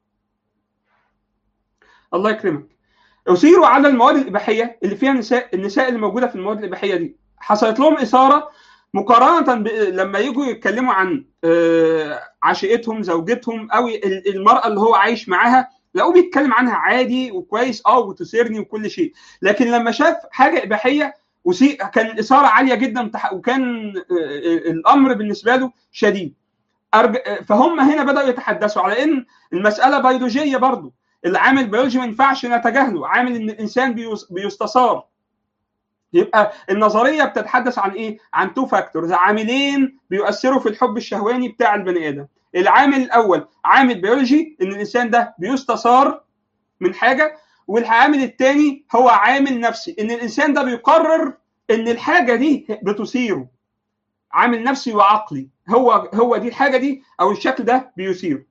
الله يكرمك اثيروا على المواد الاباحيه اللي فيها نساء النساء اللي موجوده في المواد الاباحيه دي حصلت لهم اثاره مقارنه ب... لما يجوا يتكلموا عن عشيقتهم زوجتهم او المراه اللي هو عايش معاها لقوه بيتكلم عنها عادي وكويس اه وتثيرني وكل شيء لكن لما شاف حاجه اباحيه وسي... كان الاثاره عاليه جدا وكان الامر بالنسبه له شديد أرج... فهم هنا بداوا يتحدثوا على ان المساله بيولوجيه برضه العامل البيولوجي ما ينفعش نتجاهله عامل ان الانسان بيس... بيستثار يبقى النظريه بتتحدث عن ايه؟ عن تو فاكتورز عاملين بيؤثروا في الحب الشهواني بتاع البني ادم. العامل الاول عامل بيولوجي ان الانسان ده بيستثار من حاجه والعامل الثاني هو عامل نفسي ان الانسان ده بيقرر ان الحاجه دي بتثيره. عامل نفسي وعقلي هو هو دي الحاجه دي او الشكل ده بيثيره.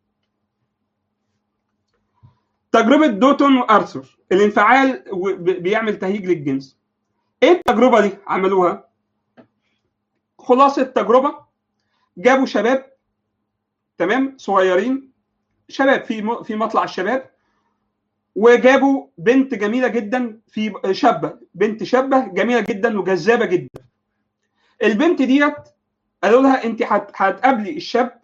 تجربه دوتون وارثر الانفعال بيعمل تهيج للجنس. ايه التجربه دي عملوها خلاصه التجربه جابوا شباب تمام صغيرين شباب في في مطلع الشباب وجابوا بنت جميله جدا في شابه بنت شابه جميله جدا وجذابه جدا البنت ديت قالوا لها انت هتقابلي الشاب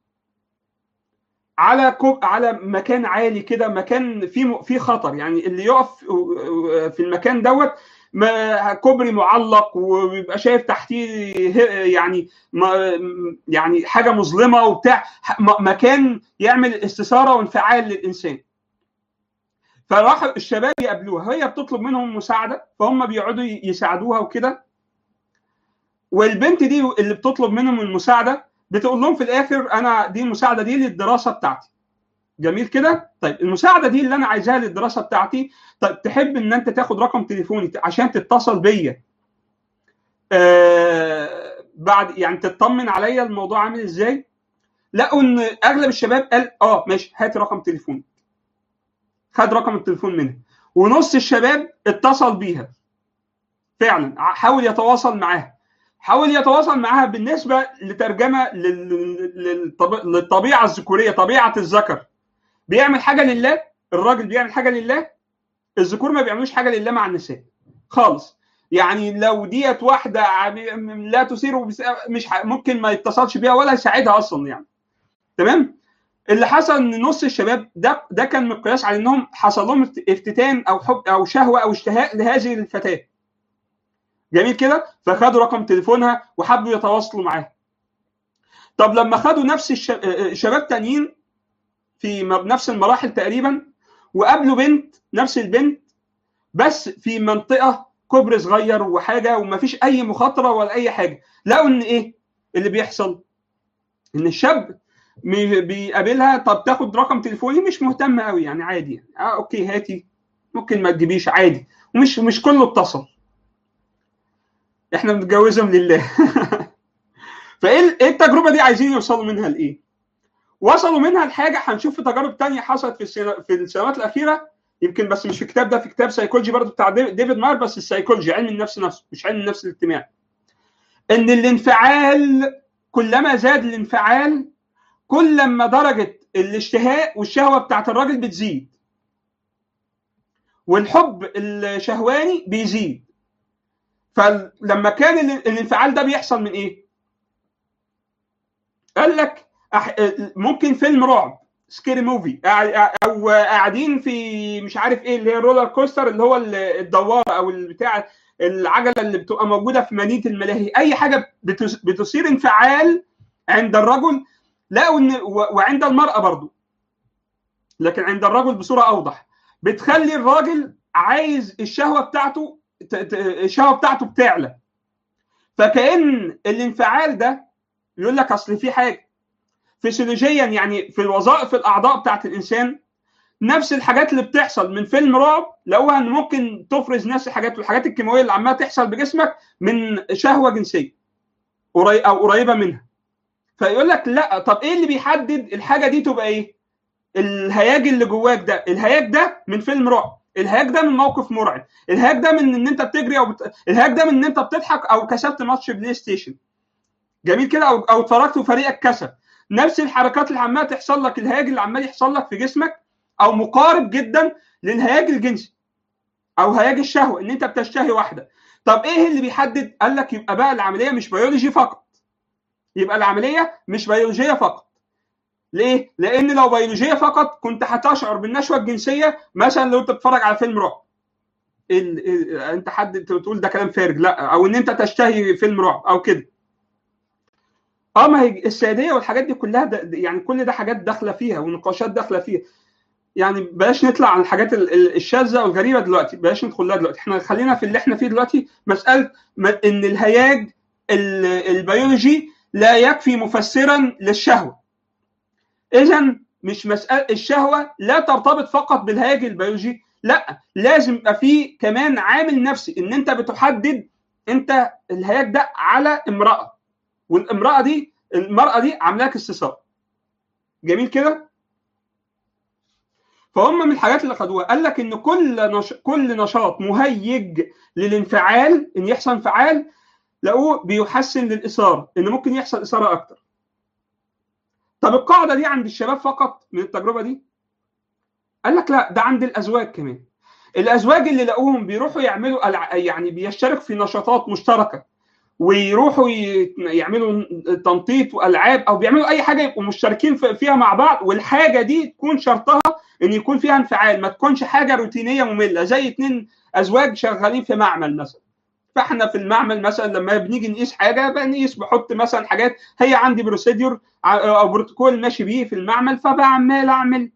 على كوب على مكان عالي كده مكان فيه فيه خطر يعني اللي يقف في المكان دوت كوبري معلق وبيبقى شايف تحتيه يعني يعني حاجه مظلمه وبتاع مكان يعمل استثاره وانفعال للانسان فراح الشباب يقابلوها هي بتطلب منهم مساعده فهم بيقعدوا يساعدوها وكده والبنت دي اللي بتطلب منهم المساعده بتقول لهم في الاخر انا دي المساعده دي للدراسه بتاعتي جميل كده طيب المساعده دي اللي انا عايزاها للدراسه بتاعتي طيب تحب ان انت تاخد رقم تليفوني عشان تتصل بيا آه بعد يعني تطمن عليا الموضوع عامل ازاي لقوا ان اغلب الشباب قال اه ماشي هات رقم تليفوني خد رقم التليفون منها ونص الشباب اتصل بيها فعلا حاول يتواصل معاها حاول يتواصل معاها بالنسبه لترجمه للطبيعه الذكوريه طبيعه الذكر بيعمل حاجه لله الراجل بيعمل حاجه لله الذكور ما بيعملوش حاجه لله مع النساء خالص يعني لو ديت واحده لا تثير مش ممكن ما يتصلش بيها ولا يساعدها اصلا يعني تمام اللي حصل ان نص الشباب ده ده كان مقياس على انهم حصل لهم افتتان او حب او شهوه او اشتهاء لهذه الفتاه جميل كده فخدوا رقم تليفونها وحبوا يتواصلوا معاها طب لما خدوا نفس الشباب تانيين في نفس المراحل تقريبا وقابلوا بنت نفس البنت بس في منطقه كوبري صغير وحاجه ومفيش اي مخاطره ولا اي حاجه لقوا ان ايه اللي بيحصل ان الشاب بيقابلها طب تاخد رقم تليفوني مش مهتم قوي يعني عادي اه اوكي هاتي ممكن ما تجيبيش عادي ومش مش كله اتصل احنا بنتجوزهم لله فايه ايه التجربه دي عايزين يوصلوا منها لايه وصلوا منها لحاجه هنشوف في تجارب تانية حصلت في في السنوات الاخيره يمكن بس مش في الكتاب ده في كتاب سيكولوجي برضه بتاع ديفيد ماير بس السيكولوجي علم النفس نفسه مش علم النفس الاجتماعي ان الانفعال كلما زاد الانفعال كل ما درجه الاشتهاء والشهوه بتاعت الراجل بتزيد والحب الشهواني بيزيد فلما كان الانفعال ده بيحصل من ايه؟ قال لك ممكن فيلم رعب سكيري موفي او قاعدين في مش عارف ايه اللي هي الرولر كوستر اللي هو الدواره او البتاع العجله اللي بتبقى موجوده في مدينه الملاهي اي حاجه بتثير انفعال عند الرجل لقوا ان وعند المراه برضو لكن عند الرجل بصوره اوضح بتخلي الراجل عايز الشهوه بتاعته الشهوه بتاعته بتعلى فكأن الانفعال ده يقول لك اصل في حاجه فسيولوجيا يعني في الوظائف الاعضاء بتاعت الانسان نفس الحاجات اللي بتحصل من فيلم رعب لقوها ان ممكن تفرز نفس الحاجات والحاجات الكيماويه اللي عماله تحصل بجسمك من شهوه جنسيه او قريبه منها فيقول لك لا طب ايه اللي بيحدد الحاجه دي تبقى ايه؟ الهياج اللي جواك ده الهياج ده من فيلم رعب الهياج ده من موقف مرعب الهياج ده من ان انت بتجري او بت... الهياج ده من ان انت بتضحك او كسبت ماتش بلاي ستيشن جميل كده او او اتفرجت وفريقك كسب نفس الحركات اللي عماله تحصل لك الهياج اللي عمال يحصل لك في جسمك او مقارب جدا للهياج الجنسي او هياج الشهوه ان انت بتشتهي واحده طب ايه اللي بيحدد قال لك يبقى بقى العمليه مش بيولوجي فقط يبقى العمليه مش بيولوجيه فقط ليه؟ لان لو بيولوجيه فقط كنت هتشعر بالنشوه الجنسيه مثلا لو انت بتتفرج على فيلم رعب ال... ال... انت حد تقول ده كلام فارغ لا او ان انت تشتهي فيلم رعب او كده اه ما هي السياديه والحاجات دي كلها ده يعني كل ده حاجات داخله فيها ونقاشات داخله فيها يعني بلاش نطلع عن الحاجات الشاذه والغريبه دلوقتي بلاش ندخل لها دلوقتي احنا خلينا في اللي احنا فيه دلوقتي مساله ان الهياج البيولوجي لا يكفي مفسرا للشهوه اذا مش مساله الشهوه لا ترتبط فقط بالهياج البيولوجي لا لازم يبقى في كمان عامل نفسي ان انت بتحدد انت الهياج ده على امراه والامراه دي المراه دي عامله لك استثار جميل كده فهم من الحاجات اللي خدوها قال لك ان كل نش... كل نشاط مهيج للانفعال ان يحصل انفعال لقوه بيحسن للاثاره ان ممكن يحصل اثاره اكتر طب القاعده دي عند الشباب فقط من التجربه دي قال لك لا ده عند الازواج كمان الازواج اللي لقوهم بيروحوا يعملوا يعني بيشتركوا في نشاطات مشتركه ويروحوا يعملوا تنطيط والعاب او بيعملوا اي حاجه يبقوا مشتركين فيها مع بعض والحاجه دي تكون شرطها ان يكون فيها انفعال ما تكونش حاجه روتينيه ممله زي اتنين ازواج شغالين في معمل مثلا فاحنا في المعمل مثلا لما بنيجي نقيس حاجه بنقيس بحط مثلا حاجات هي عندي بروسيدور او بروتوكول ماشي بيه في المعمل فبعمال اعمل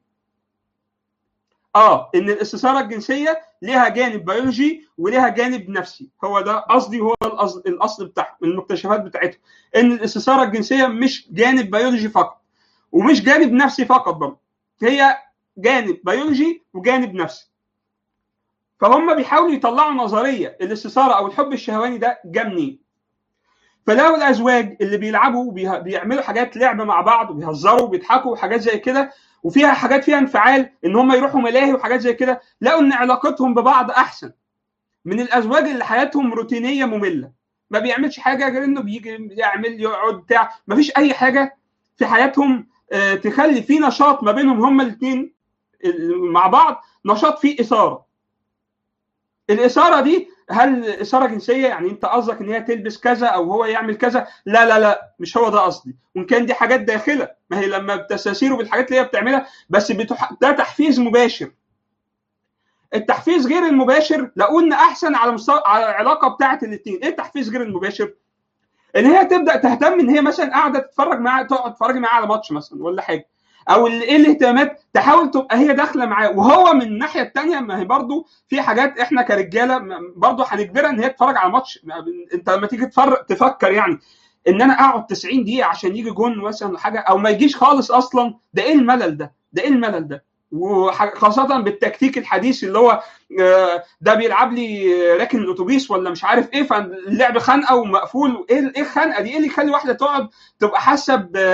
اه ان الاستثاره الجنسيه ليها جانب بيولوجي وليها جانب نفسي هو ده قصدي هو الاصل الاصل بتاعهم المكتشفات بتاعتهم ان الاستثاره الجنسيه مش جانب بيولوجي فقط ومش جانب نفسي فقط برضه هي جانب بيولوجي وجانب نفسي فهم بيحاولوا يطلعوا نظريه الاستثاره او الحب الشهواني ده جه منين فلقوا الازواج اللي بيلعبوا بيعملوا حاجات لعب مع بعض وبيهزروا وبيضحكوا وحاجات زي كده وفيها حاجات فيها انفعال ان هم يروحوا ملاهي وحاجات زي كده لقوا ان علاقتهم ببعض احسن من الازواج اللي حياتهم روتينيه ممله ما بيعملش حاجه غير انه بيجي يعمل يقعد بتاع ما فيش اي حاجه في حياتهم تخلي في نشاط ما بينهم هما الاثنين مع بعض نشاط فيه اثاره الاثاره دي هل اثاره جنسيه يعني انت قصدك ان هي تلبس كذا او هو يعمل كذا لا لا لا مش هو ده قصدي وان كان دي حاجات داخله ما هي لما بتستثيروا بالحاجات اللي هي بتعملها بس بتح... ده تحفيز مباشر التحفيز غير المباشر لو قلنا احسن على مستوى على العلاقه بتاعه الاثنين ايه التحفيز غير المباشر ان هي تبدا تهتم ان هي مثلا قاعده تتفرج معاه تقعد تتفرج معاه على ماتش مثلا ولا حاجه او ايه الاهتمامات تحاول تبقى هي داخله معاه وهو من الناحيه الثانيه ما هي برضو في حاجات احنا كرجاله برضو هنجبرها ان هي تتفرج على الماتش انت لما تيجي تفرق تفكر يعني ان انا اقعد 90 دقيقه عشان يجي جون مثلا حاجه او ما يجيش خالص اصلا ده ايه الملل ده ده ايه الملل ده وخاصة بالتكتيك الحديث اللي هو ده بيلعب لي راكن الاتوبيس ولا مش عارف ايه فاللعب خانقه ومقفول ايه ايه الخنقه دي؟ ايه اللي يخلي واحده تقعد تبقى حاسه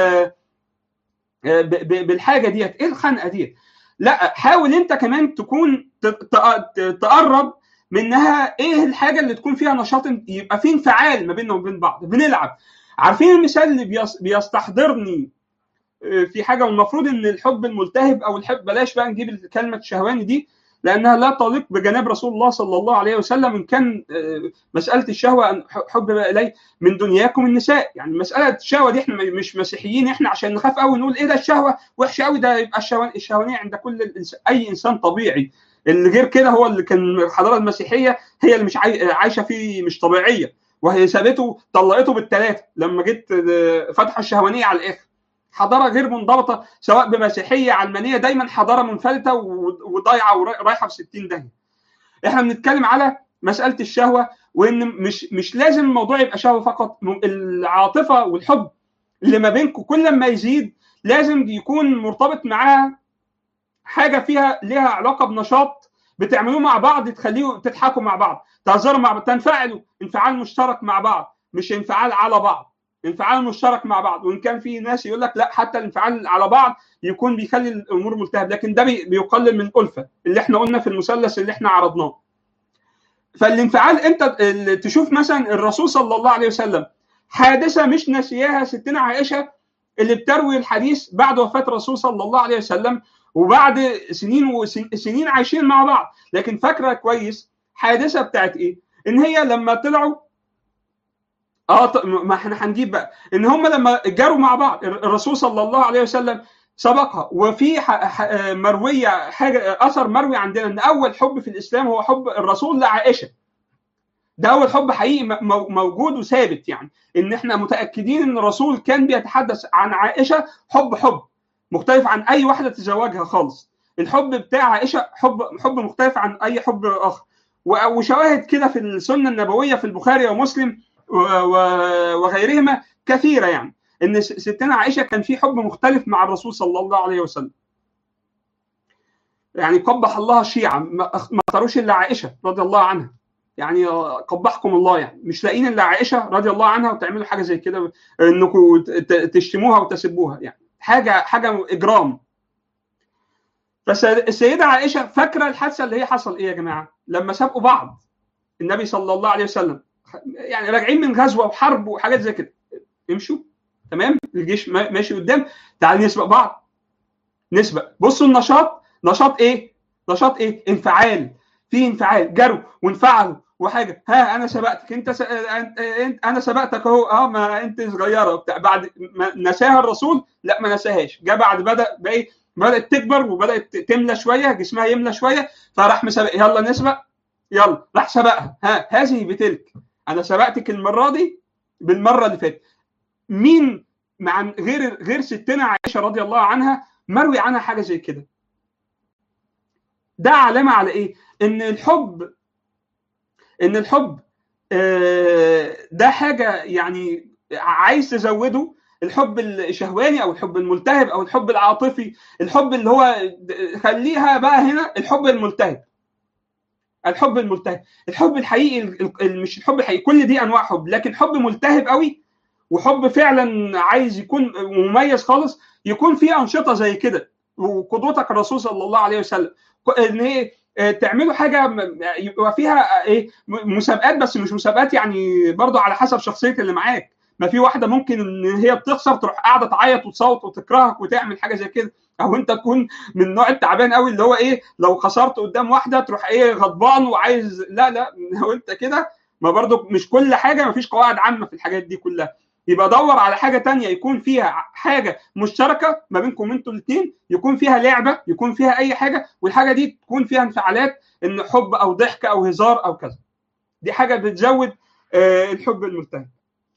بالحاجه ديت ايه الخنقه ديت؟ لا حاول انت كمان تكون تقرب منها ايه الحاجه اللي تكون فيها نشاط يبقى في انفعال ما بيننا وبين بعض بنلعب عارفين المثال اللي بيستحضرني في حاجه والمفروض ان الحب الملتهب او الحب بلاش بقى نجيب كلمه شهواني دي لانها لا تليق بجناب رسول الله صلى الله عليه وسلم ان كان مساله الشهوه ان حب الي من دنياكم النساء يعني مساله الشهوه دي احنا مش مسيحيين احنا عشان نخاف قوي نقول ايه ده الشهوه وحشه قوي ده يبقى الشهوانيه عند كل الإنسان اي انسان طبيعي اللي غير كده هو اللي كان الحضاره المسيحيه هي اللي مش عايشه فيه مش طبيعيه وهي سابته طلقته بالثلاثه لما جت فتح الشهوانيه على الاخر حضاره غير منضبطه سواء بمسيحيه علمانيه دايما حضاره منفلته وضايعه ورايحه في 60 داهيه. احنا بنتكلم على مساله الشهوه وان مش مش لازم الموضوع يبقى شهوه فقط العاطفه والحب اللي ما بينكم كل ما يزيد لازم يكون مرتبط معاها حاجه فيها ليها علاقه بنشاط بتعملوه مع بعض تخليه تضحكوا مع بعض تهزروا مع بعض تنفعلوا انفعال مشترك مع بعض مش انفعال على بعض انفعال مشترك مع بعض وان كان في ناس يقول لك لا حتى الانفعال على بعض يكون بيخلي الامور ملتهب لكن ده بيقلل من الالفه اللي احنا قلنا في المثلث اللي احنا عرضناه فالانفعال انت تشوف مثلا الرسول صلى الله عليه وسلم حادثه مش ناسياها ستنا عائشه اللي بتروي الحديث بعد وفاه الرسول صلى الله عليه وسلم وبعد سنين وسنين عايشين مع بعض لكن فاكره كويس حادثه بتاعت ايه؟ ان هي لما طلعوا اه ما احنا هنجيب بقى ان هم لما جاروا مع بعض الرسول صلى الله عليه وسلم سبقها وفي مرويه حاجه اثر مروي عندنا ان اول حب في الاسلام هو حب الرسول لعائشه ده اول حب حقيقي موجود وثابت يعني ان احنا متاكدين ان الرسول كان بيتحدث عن عائشه حب حب مختلف عن اي واحده تزوجها خالص الحب بتاع عائشه حب حب مختلف عن اي حب اخر وشواهد كده في السنه النبويه في البخاري ومسلم وغيرهما كثيره يعني ان ستنا عائشه كان في حب مختلف مع الرسول صلى الله عليه وسلم يعني قبح الله الشيعة ما اختاروش الا عائشه رضي الله عنها يعني قبحكم الله يعني مش لاقيين الا عائشه رضي الله عنها وتعملوا حاجه زي كده انكم تشتموها وتسبوها يعني حاجه حاجه اجرام فالسيده عائشه فاكره الحادثه اللي هي حصل ايه يا جماعه لما سابقوا بعض النبي صلى الله عليه وسلم يعني راجعين من غزوه وحرب وحاجات زي كده امشوا تمام الجيش ماشي قدام تعال نسبق بعض نسبق بصوا النشاط نشاط ايه نشاط ايه انفعال في انفعال جروا وانفعلوا وحاجه ها انا سبقتك انت س... انا سبقتك اهو اه ما انت صغيره وبتاع بعد ما نساها الرسول لا ما نساهاش جه بعد بدا بايه بدات تكبر وبدات تملى شويه جسمها يملى شويه فراح مسابق يلا نسبق يلا راح سبقها ها هذه بتلك انا سبقتك المره دي بالمره اللي فاتت مين مع غير غير ستنا عائشه رضي الله عنها مروي عنها حاجه زي كده ده علامه على ايه ان الحب ان الحب ده حاجه يعني عايز تزوده الحب الشهواني او الحب الملتهب او الحب العاطفي الحب اللي هو خليها بقى هنا الحب الملتهب الحب الملتهب الحب الحقيقي مش الحب الحقيقي كل دي انواع حب لكن حب ملتهب قوي وحب فعلا عايز يكون مميز خالص يكون فيه انشطه زي كده وقدوتك الرسول صلى الله عليه وسلم ان هي تعملوا حاجه يبقى فيها ايه مسابقات بس مش مسابقات يعني برضو على حسب شخصيه اللي معاك ما في واحده ممكن ان هي بتخسر تروح قاعده تعيط وتصوت وتكرهك وتعمل حاجه زي كده او انت تكون من النوع التعبان قوي اللي هو ايه لو خسرت قدام واحده تروح ايه غضبان وعايز لا لا لو انت كده ما برضو مش كل حاجه ما فيش قواعد عامه في الحاجات دي كلها يبقى دور على حاجه تانية يكون فيها حاجه مشتركه ما بينكم انتوا الاثنين يكون فيها لعبه يكون فيها اي حاجه والحاجه دي تكون فيها انفعالات ان حب او ضحك او هزار او كذا دي حاجه بتزود آه الحب الملتهب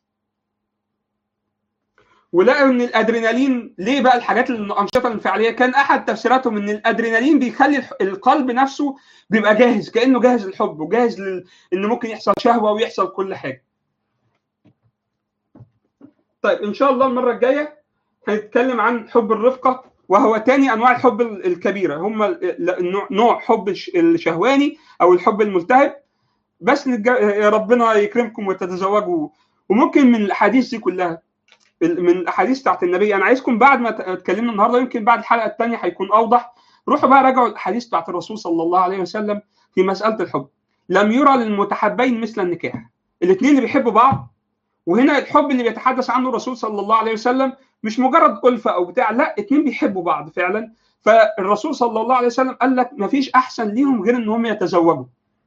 ولقوا ان الادرينالين ليه بقى الحاجات الانشطه الانفعاليه كان احد تفسيراتهم ان الادرينالين بيخلي القلب نفسه بيبقى جاهز كانه جاهز للحب وجاهز لل... ان ممكن يحصل شهوه ويحصل كل حاجه طيب ان شاء الله المره الجايه هنتكلم عن حب الرفقه وهو تاني انواع الحب الكبيره هم نوع حب الشهواني او الحب الملتهب بس نتج... ربنا يكرمكم وتتزوجوا وممكن من الاحاديث دي كلها من الاحاديث بتاعت النبي انا عايزكم بعد ما اتكلمنا النهارده يمكن بعد الحلقه الثانيه هيكون اوضح روحوا بقى راجعوا الاحاديث بتاعت الرسول صلى الله عليه وسلم في مساله الحب لم يرى للمتحبين مثل النكاح الاثنين اللي بيحبوا بعض وهنا الحب اللي بيتحدث عنه الرسول صلى الله عليه وسلم مش مجرد ألفة أو بتاع لا اتنين بيحبوا بعض فعلا فالرسول صلى الله عليه وسلم قال لك ما فيش احسن ليهم غير ان هم يتزوجوا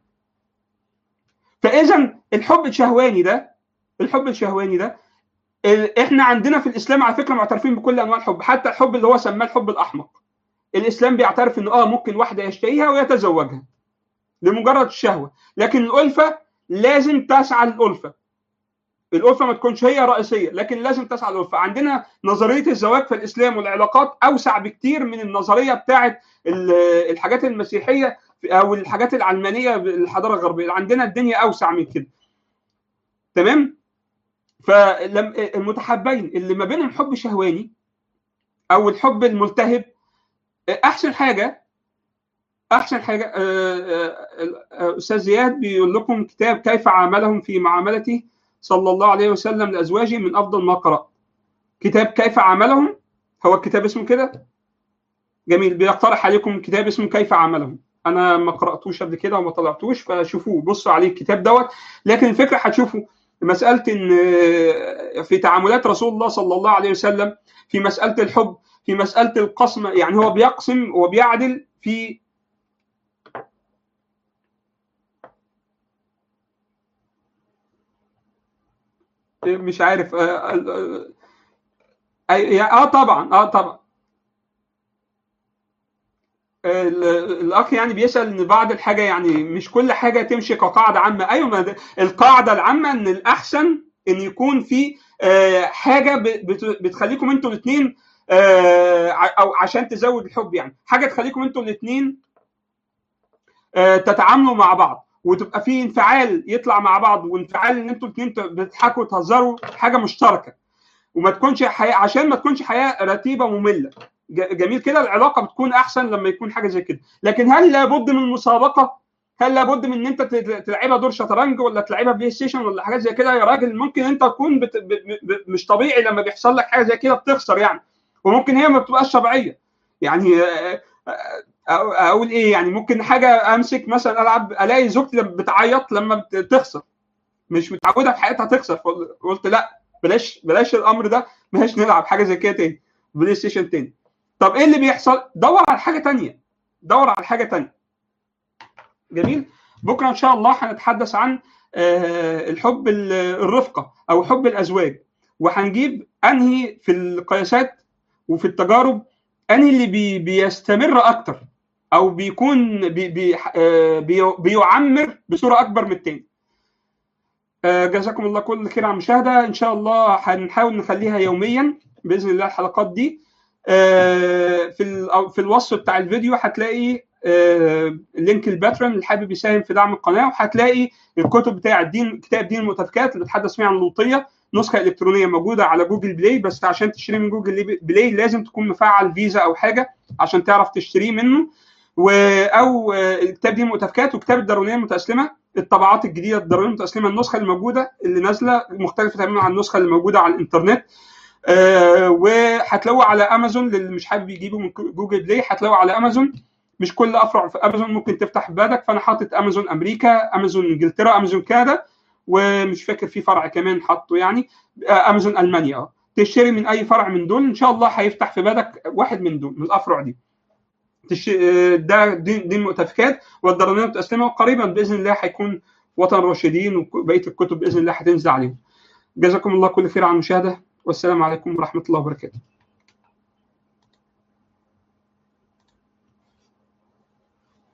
فاذا الحب الشهواني ده الحب الشهواني ده احنا عندنا في الاسلام على فكره معترفين بكل انواع الحب حتى الحب اللي هو سماه الحب الاحمق الاسلام بيعترف ان اه ممكن واحده يشتهيها ويتزوجها لمجرد الشهوه لكن الالفه لازم تسعى للالفه الالفه ما تكونش هي رئيسيه لكن لازم تسعى للالفه عندنا نظريه الزواج في الاسلام والعلاقات اوسع بكتير من النظريه بتاعه الحاجات المسيحيه او الحاجات العلمانيه الحضاره الغربيه عندنا الدنيا اوسع من كده تمام فالمتحابين اللي ما بينهم حب شهواني او الحب الملتهب احسن حاجه احسن حاجه استاذ زياد بيقول لكم كتاب كيف عاملهم في معاملته صلى الله عليه وسلم لازواجه من افضل ما قرات كتاب كيف عاملهم هو الكتاب اسمه كده جميل بيقترح عليكم كتاب اسمه كيف عاملهم انا ما قراتوش قبل كده وما طلعتوش فشوفوه بصوا عليه الكتاب دوت لكن الفكره هتشوفوا مساله ان في تعاملات رسول الله صلى الله عليه وسلم في مساله الحب في مساله القسم يعني هو بيقسم وبيعدل في مش عارف اه, آه طبعا اه طبعا الاخ يعني بيسال ان بعض الحاجه يعني مش كل حاجه تمشي كقاعده عامه ايوه القاعده العامه ان الاحسن ان يكون في حاجه بتخليكم انتوا الاثنين او عشان تزود الحب يعني حاجه تخليكم انتوا الاثنين تتعاملوا مع بعض وتبقى في انفعال يطلع مع بعض وانفعال ان انتوا الاثنين بتضحكوا وتهزروا حاجه مشتركه وما تكونش حياه عشان ما تكونش حياه رتيبه ممله جميل كده العلاقه بتكون احسن لما يكون حاجه زي كده لكن هل لابد من مسابقه هل لابد من ان انت تلعبها دور شطرنج ولا تلعبها بلاي ستيشن ولا حاجات زي كده يا راجل ممكن انت تكون بت... ب... ب... مش طبيعي لما بيحصل لك حاجه زي كده بتخسر يعني وممكن هي ما بتبقاش طبيعيه يعني اقول ايه يعني ممكن حاجه امسك مثلا العب الاقي زوجتي بتعيط لما بتخسر مش متعوده في حياتها تخسر قلت لا بلاش بلاش الامر ده بلاش نلعب حاجه زي كده تاني بلاي ستيشن تاني طب ايه اللي بيحصل دور على حاجه تانية دور على حاجه تانية جميل بكره ان شاء الله هنتحدث عن الحب الرفقه او حب الازواج وهنجيب انهي في القياسات وفي التجارب انهي اللي بي بيستمر اكتر او بيكون بي بي بي بيعمر بصوره اكبر من التاني جزاكم الله كل خير على المشاهده ان شاء الله هنحاول نخليها يوميا باذن الله الحلقات دي في في الوصف بتاع الفيديو هتلاقي لينك الباترون اللي حابب يساهم في دعم القناه وهتلاقي الكتب بتاع الدين كتاب دين المتفكات اللي بتحدث فيه عن اللوطيه نسخه الكترونيه موجوده على جوجل بلاي بس عشان تشتري من جوجل بلاي لازم تكون مفعل فيزا او حاجه عشان تعرف تشتريه منه و او كتاب دين المتفكات وكتاب الدارونيه المتاسلمه الطبعات الجديده الدارونيه المتاسلمه النسخه الموجوده اللي نازله مختلفه تماما عن النسخه اللي موجوده على الانترنت آه وهتلاقوه على امازون للي مش حابب يجيبه من جوجل بلاي هتلاقوه على امازون مش كل افرع في امازون ممكن تفتح بلادك فانا حاطط امازون امريكا امازون انجلترا امازون كندا ومش فاكر في فرع كمان حاطه يعني آه امازون المانيا اه تشتري من اي فرع من دول ان شاء الله هيفتح في بلدك واحد من دول من الافرع دي تش... ده دين, دين مؤتفكات والدرانيه متاسلمه وقريبا باذن الله هيكون وطن راشدين وبقيه الكتب باذن الله هتنزل عليهم جزاكم الله كل خير على المشاهده والسلام عليكم ورحمه الله وبركاته